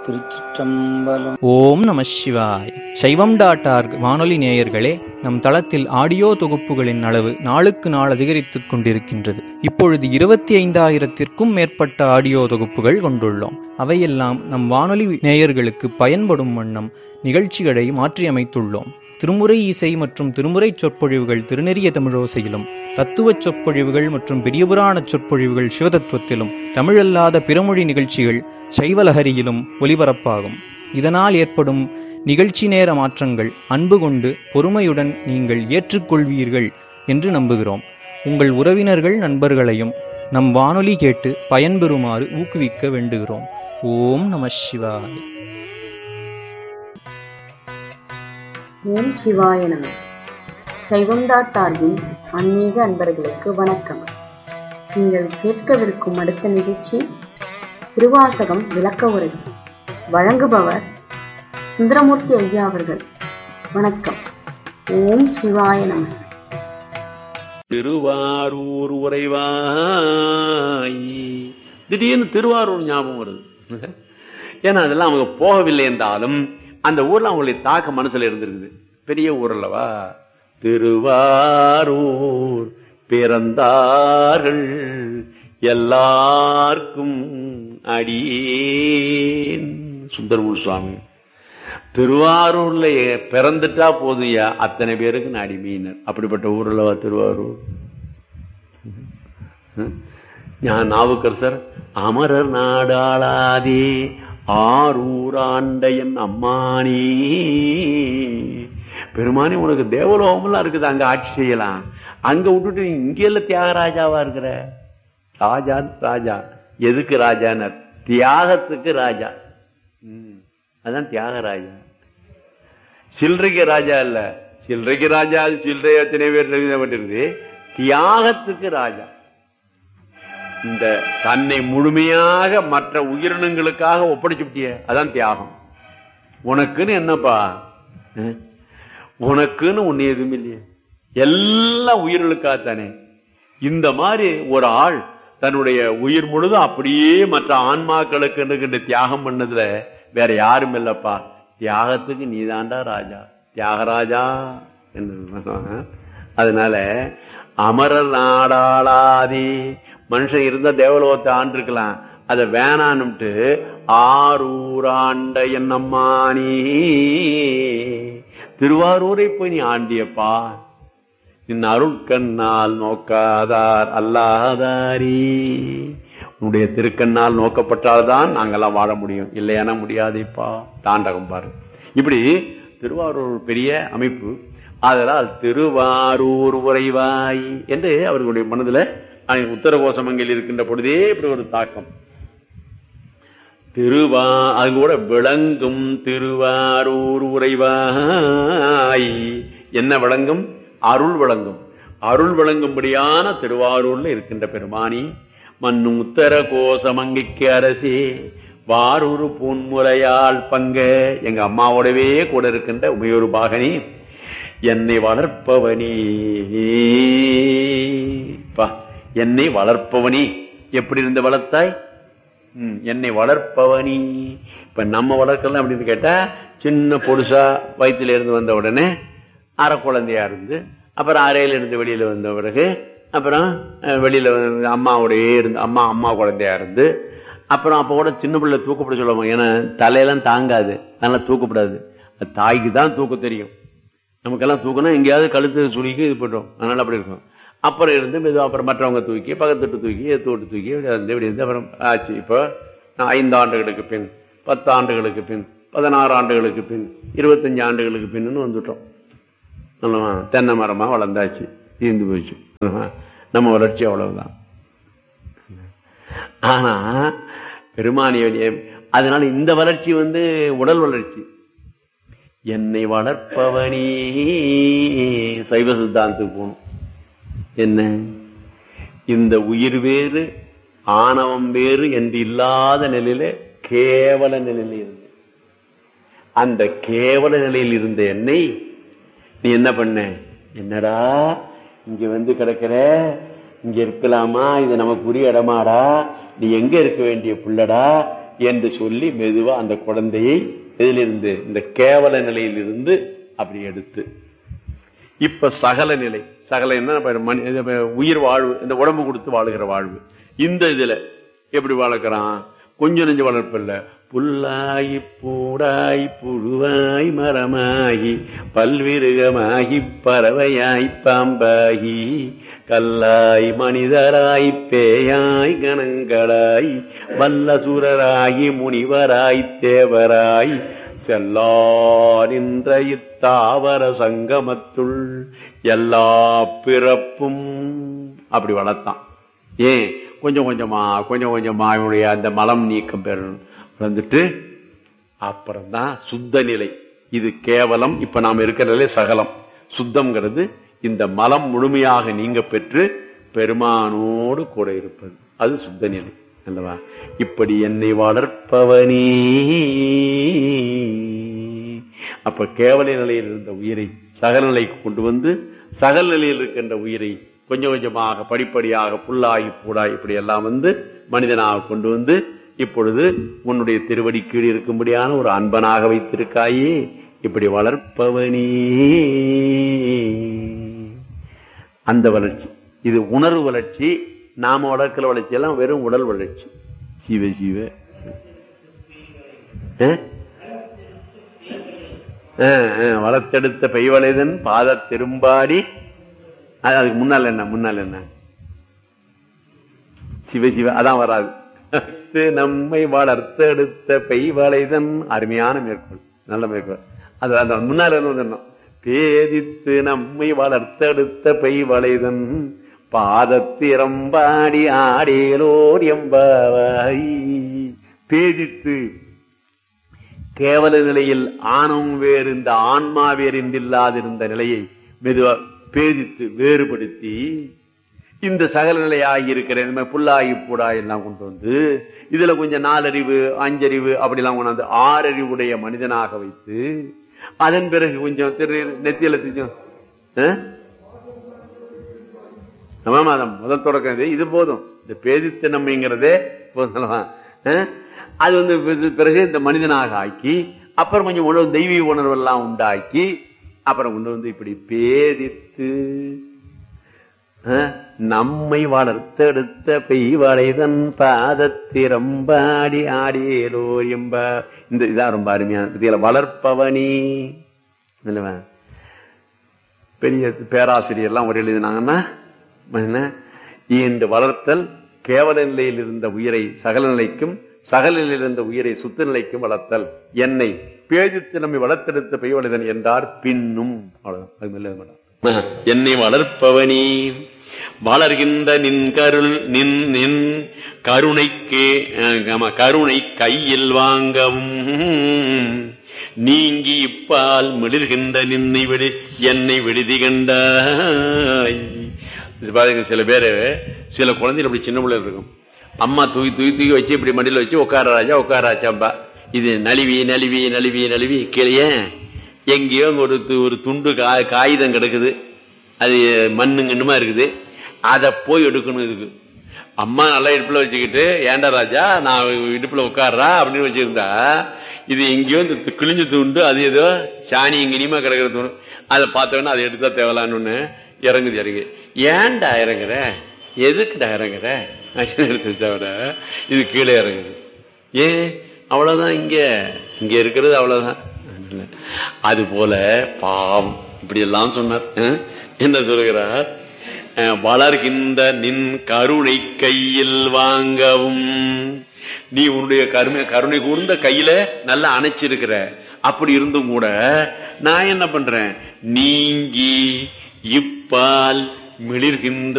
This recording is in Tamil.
திருச்சிற்றம்பலம் ஓம் நம சிவாய் சைவம் டாட் ஆர்க் வானொலி நேயர்களே நம் தளத்தில் ஆடியோ தொகுப்புகளின் அளவு நாளுக்கு நாள் அதிகரித்துக் கொண்டிருக்கின்றது இப்பொழுது இருபத்தி ஐந்தாயிரத்திற்கும் மேற்பட்ட ஆடியோ தொகுப்புகள் கொண்டுள்ளோம் அவையெல்லாம் நம் வானொலி நேயர்களுக்கு பயன்படும் வண்ணம் நிகழ்ச்சிகளை மாற்றியமைத்துள்ளோம் திருமுறை இசை மற்றும் திருமுறை சொற்பொழிவுகள் திருநெறிய தமிழோசையிலும் தத்துவச் சொற்பொழிவுகள் மற்றும் பெரியபுராண சொற்பொழிவுகள் சிவதத்துவத்திலும் தமிழல்லாத பிறமொழி நிகழ்ச்சிகள் சைவலஹரியிலும் ஒலிபரப்பாகும் இதனால் ஏற்படும் நிகழ்ச்சி நேர மாற்றங்கள் அன்பு கொண்டு பொறுமையுடன் நீங்கள் ஏற்றுக்கொள்வீர்கள் என்று நம்புகிறோம் உங்கள் உறவினர்கள் நண்பர்களையும் நம் வானொலி கேட்டு பயன்பெறுமாறு ஊக்குவிக்க வேண்டுகிறோம் ஓம் நம சிவாய் ஓம் சிவாய நம சைவம் டாட் சார்பின் ஆன்மீக அன்பர்களுக்கு வணக்கம் நீங்கள் கேட்கவிருக்கும் அடுத்த நிகழ்ச்சி திருவாசகம் விளக்க உரை வழங்குபவர் சுந்தரமூர்த்தி ஐயா அவர்கள் வணக்கம் ஓம் சிவாய நம திருவாரூர் உறைவாய் திடீர்னு திருவாரூர் ஞாபகம் வருது ஏன்னா அதெல்லாம் அவங்க போகவில்லை என்றாலும் அந்த ஊர்ல அவங்களுடைய தாக்க மனசுல இருந்திருக்குது பெரிய ஊர் அல்லவா திருவாரூர் பிறந்தார்கள் எல்லாருக்கும் அடியேன் சுந்தரமூர் சுவாமி திருவாரூர்ல பிறந்துட்டா போதுயா அத்தனை பேருக்கு நான் அடிமையினர் அப்படிப்பட்ட ஊர்லவா திருவாரூர் ஞான நாவுக்கரசர் அமரர் நாடாளாதே ஆரூர் ஆண்டையன் அம்மானே பெருமானி உனக்கு தேவலோகம்லாம் இருக்குது அங்க ஆட்சி செய்யலாம் அங்க விட்டுட்டு இங்க எல்லாம் தியாகராஜாவா இருக்கிற ராஜா ராஜா எதுக்கு ராஜானர் தியாகத்துக்கு ராஜா ம், அதான் தியாகராஜா சில்லறைக்கு ராஜா இல்ல சில்லறைக்கு ராஜா அது சில்லறை எத்தனை பேர் எழுதப்பட்டிருக்கு தியாகத்துக்கு ராஜா இந்த தன்னை முழுமையாக மற்ற உயிரினங்களுக்காக ஒப்படைச்சு விட்டிய அதான் தியாகம் உனக்குன்னு என்னப்பா அஹ்? உனக்குன்னு ஒண்ணு எதுவும் இல்லையே எல்லாம் உயிர்களுக்காகத்தானே இந்த மாதிரி ஒரு ஆள் தன்னுடைய உயிர் முழுதும் அப்படியே மற்ற ஆன்மாக்களுக்கு இருக்கின்ற தியாகம் பண்ணதுல வேற யாரும் இல்லப்பா தியாகத்துக்கு நீதாண்டா ராஜா தியாகராஜா என்று சொன்னாங்க. அதனால அமரர் நாடாளாதி மனுஷன் இருந்தா தேவலோகத்தை ஆண்டிருக்கலாம் அதை வேணான்னுட்டு ஆரூராண்ட என்னம்மானி திருவாரூரை போய் நீ ஆண்டியப்பா நின் அருட்கண்ணால் நோக்காதார் அல்லாதாரி உன்னுடைய திருக்கண்ணால் நோக்கப்பட்டால்தான் நாங்கெல்லாம் வாழ முடியும் இல்லையானா முடியாதேப்பா தாண்டகம் பாரு இப்படி திருவாரூர் பெரிய அமைப்பு அதனால் திருவாரூர் உறைவாய் என்று அவர்களுடைய மனதுல அஹ், உத்தர கோசமங்கில் இருக்கின்ற பொழுதே இப்படி ஒரு தாக்கம் திருவா அது கூட விளங்கும் திருவாரூர் உறைவாய் என்ன விளங்கும் அருள் விளங்கும் அருள் விளங்கும்படியான திருவாரூர்ல இருக்கின்ற பெருமானி மண்ணும் உத்தர கோசமங்கைக்கு அரசே வாரூர் பூன்முறையால் பங்க எங்க அம்மாவோடவே கூட இருக்கின்ற உமையொரு பாகனி என்னை வளர்ப்பவனி பா என்னை வளர்ப்பவனி எப்படி இருந்து வளர்த்தாய் ம், என்னை வளர்ப்பவனி இப்ப நம்ம வளர்க்கலாம் அப்படின்னு கேட்டா சின்ன பொடுசா வயிற்றுல இருந்து வந்த உடனே அரை குழந்தையா இருந்து அப்புறம் அறையில இருந்து வெளியில வந்த பிறகு அப்புறம் அஹ், வெளியில வந்து அம்மாவோடயே இருந்து அம்மா அம்மா குழந்தையா இருந்து அப்புறம் அப்ப கூட சின்ன பிள்ளை தூக்கப்பட சொல்லுவாங்க ஏன்னா தலையெல்லாம் தாங்காது அதனால தூக்கப்படாது அது தாய்க்கு தான் தூக்க தெரியும் நமக்கெல்லாம் தூக்கணும் எங்கேயாவது கழுத்து சுருக்கி இது பண்ணுறோம் அதனால அப்படி இருக்கும் அப்புறம் இருந்து மெதுவா அப்புறம் மற்றவங்க தூக்கி பக்கத்துட்டு தூக்கி எத்து விட்டு தூக்கி இப்படி வந்து இப்படி இருந்து அப்புறம் ஆச்சு இப்போ நான் ஐந்து ஆண்டுகளுக்கு பின் பத்து ஆண்டுகளுக்கு பின் பதினாறு ஆண்டுகளுக்கு பின் இருபத்தஞ்சு ஆண்டுகளுக்கு பின்னு வந்துட்டோம் நல்லவா தென்னை மரமா வளர்ந்தாச்சு தீர்ந்து போச்சு நல்லவா? நம்ம வளர்ச்சி அவ்வளவுதான் ஆனா பெருமானிய அதனால இந்த வளர்ச்சி வந்து உடல் வளர்ச்சி என்னை வளர்ப்பவனே சைவ சித்தாந்தத்துக்கு போகணும் என்ன இந்த உயிர் வேறு ஆணவம் வேறு என்று இல்லாத நிலையில கேவல நிலையில இருந்து அந்த கேவல நிலையில் இருந்த என்னை நீ என்ன பண்ண என்னடா இங்க வந்து கிடக்கிற இங்க இருக்கலாமா இது நமக்கு உரிய இடமாடா நீ எங்க இருக்க வேண்டிய புள்ளடா என்று சொல்லி மெதுவா அந்த குழந்தையை இதிலிருந்து இந்த கேவல நிலையிலிருந்து அப்படி எடுத்து இப்ப சகல நிலை சகல என்ன இப்ப மனி- இது இப்ப உயிர் வாழ்வு இந்த உடம்பு கொடுத்து வாழுகிற வாழ்வு இந்த இதுல எப்படி வளர்க்கறான் கொஞ்சம் நெஞ்சு வளர்ப்பு இல்ல புல்லாகி பூடாய் புழுவாய் மரமாகி பல்விருகமாகி பறவையாய் பாம்பாகி கல்லாய் மனிதராய் பேயாய் கணங்களாய் வல்லசுரராகி முனிவராய் தேவராய் செல்லாரின்ற இத்தாவர சங்கமத்துள் எல்லா பிறப்பும் அப்படி வளர்த்தான் ஏன் கொஞ்சம் கொஞ்சமா கொஞ்சம் கொஞ்சமா இவனுடைய அந்த மலம் நீக்கம் பெறணும் வந்துட்டு அப்புறம்தான் சுத்த நிலை இது கேவலம் இப்ப நாம இருக்கிற நிலை சகலம் சுத்தம்ங்கிறது இந்த மலம் முழுமையாக நீங்க பெற்று பெருமானோடு கூட இருப்பது அது சுத்த நிலை அல்லவா இப்படி என்னை வளர்ப்பவனே அப்ப கேவல நிலையில் இருந்த உயிரை சகல நிலைக்கு கொண்டு வந்து சகல நிலையில் இருக்கின்ற உயிரை கொஞ்சம் கொஞ்சமாக படிப்படியாக புல்லாகி பூடாய் இப்படி எல்லாம் வந்து மனிதனாக கொண்டு வந்து இப்பொழுது உன்னுடைய திருவடி கீழ் இருக்கும்படியான ஒரு அன்பனாக வைத்திருக்காயே இப்படி வளர்ப்பவனே அந்த வளர்ச்சி இது உணர்வு வளர்ச்சி நாம வளர்க்கிற வளர்ச்சி எல்லாம் வெறும் உடல் வளர்ச்சி சிவ சிவ ஆ? ஆ, ஆ, வளர்த்தெடுத்த பெய்வளைதன் பாத திரும்பாடி அது- அதுக்கு முன்னால் என்ன முன்னால் என்ன சிவ சிவ அதான் வராது இது நம்மை வளர்த்தெடுத்த பெய்வளைதன் அருமையான மேற்கோள் நல்ல மேற்கோள் அது அந்த முன்னால் என்ன வந்துடணும் பேதித்து நம்மை வளர்த்தெடுத்த பெய்வளைதன் பாதத்திரம்பாடி ஆடேலோர் எம்பாவாய் பேதித்து கேவல நிலையில் ஆணவம் வேறு இந்த ஆன்மா வேறு இல்லாதிருந்த நிலையை மெதுவா பேதித்து வேறுபடுத்தி இந்த சகல நிலையாகி இருக்கிற இந்த மாதிரி புல்லாகி பூடாய் எல்லாம் கொண்டு வந்து இதுல கொஞ்சம் நாலறிவு அஞ்சறிவு அப்படிலாம் கொண்டாந்து ஆறறிவுடைய மனிதனாக வைத்து அதன் பிறகு கொஞ்சம் திரு நெத்தியில கொஞ்சம் மாதம் முதல் தொடக்கம் இது. இது போதும் இந்த பேதித்து நம்மைங்கிறதே போதும் அல்லவா? அஹ்? அது வந்து பிறகு- பிறகு இந்த மனிதனாக ஆக்கி அப்புறம் கொஞ்சம் உணர்வு தெய்வீக உணர்வு எல்லாம் உண்டாக்கி அப்புறம் கொண்டு வந்து இப்படி பேதித்து அஹ், நம்மை வளர்த்தெடுத்த பெய்வளைதன் பாதத்திரம்பாடி ஆடியேலோ எம்ப இந்த இதான் ரொம்ப அருமையான இதுல வளர்ப்பவனி இல்லவா பெரிய பேராசிரியர்லாம் ஒரு எழுதினாங்கன்னா என்ன இந்த வளர்த்தல் கேவல நிலையில் இருந்த உயிரை சகல நிலைக்கும் சகல நிலையில் இருந்த உயிரை சுத்த நிலைக்கும் வளர்த்தல் என்னை பேதித்து நம்மை வளர்த்தெடுத்த பெய்வளைதன் என்றார் பின்னும் அவ்வளவுதான். அது மேல எழுத மாட்டான். என்னை வளர்ப்பவனி வளர்கின்ற நின் கருள் நின் நின் கருணைக்கு அஹ், ஆமா, கருணை கையில் வாங்கவும் நீங்கி இப்பால் மிளிர்கின்ற நின்னை விடு என்னை விடுதி கண்டாய் இது பாருங்க சில பேரு சில குழந்தைகள் அப்படி சின்ன பிள்ளை இருக்கும் அம்மா தூக்கி தூக்கி தூக்கி வச்சு இப்படி மடியில வச்சு உட்கார ராஜா உட்கார ராஜாம்பா இது நழுவி நழுவி நழுவி நழுவி கீழே எங்கேயோ அங்க ஒரு து- ஒரு துண்டு கா- காகிதம் கிடக்குது அது மண்ணுங்கன்னுமா இருக்குது அதை போய் எடுக்கணும் இதுக்கு அம்மா நல்லா இடுப்புல வச்சுக்கிட்டு ஏண்டா ராஜா நான் இடுப்புல உட்கார்றா அப்படின்னு வச்சிருந்தா இது எங்கேயோ இந்த து- கிழிஞ்ச துண்டு அது ஏதோ சாணி இங்கினியமா கிடக்கிற துண்டு அதை பார்த்தோன்னா அதை எடுத்தா தேவலான்னு ஒண்ணு இறங்குது இறங்கு ஏன்டா இறங்குற எதுக்குடா இறங்குற அப்படின்னு எடுத்து தவிர இது கீழே இறங்குது ஏன் அவ்வளவுதான் இங்க இங்க இருக்கிறது அவ்வளவுதான் அது போல பாவம் இப்படி எல்லாம் சொன்னார் அஹ்? என்ன சொல்கிறார் அஹ், வளர்கின்ற நின் கருணை கையில் வாங்கவும் நீ உன்னுடைய கருணை கருணை கூர்ந்த கையில நல்லா அணைச்சிருக்கிற அப்படி இருந்தும் கூட நான் என்ன பண்றேன் நீங்கி இப்பால் மிளிர்கின்ற